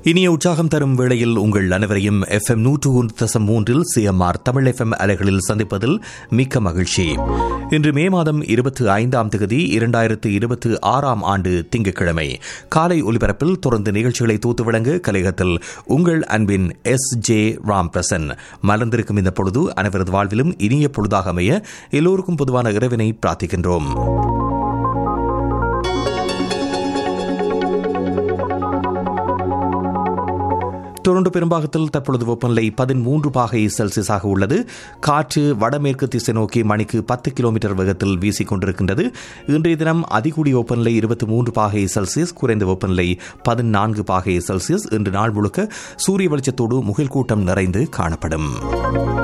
இனிய உற்சாகம் தரும் வேளையில் உங்கள் அனைவரையும் எஃப் எம் நூற்று ஒன்று தசம் மூன்றில் சிஎம்ஆர் தமிழ் எஃப் எம் அலைகளில் சந்திப்பதில் மிக்க மகிழ்ச்சி இன்று மே மாதம் இருபத்தி ஐந்தாம் தேதி இரண்டாயிரத்து இருபத்தி ஆறாம் ஆண்டு திங்கட்கிழமை காலை ஒலிபரப்பில் தொடர்ந்து நிகழ்ச்சிகளை தூத்து வழங்க கலையகத்தில் உங்கள் அன்பின் எஸ் ஜே ராம் பிரசன் மலர்ந்திருக்கும் இந்த பொழுது அனைவரது வாழ்விலும் இனிய பொழுதாக அமைய எல்லோருக்கும் பொதுவான இறைவனை பிரார்த்திக்கின்றோம் டொரண்டோ பெரும்பாகத்தில் தற்பொழுது வெப்பநிலை பதிமூன்று பாகை செல்சியஸாக உள்ளது காற்று வடமேற்கு திசை நோக்கி மணிக்கு பத்து கிலோமீட்டர் வேகத்தில் வீசிக் கொண்டிருக்கின்றது இன்றைய தினம் அதிகூடிய வெப்பநிலை இருபத்தி மூன்று பாகை செல்சியஸ் குறைந்த வெப்பநிலை பதினான்கு பாகை செல்சியஸ் இன்று நாள் முழுக்க சூரிய வெளிச்சத்தோடு முகில் கூட்டம் நிறைந்து காணப்படும்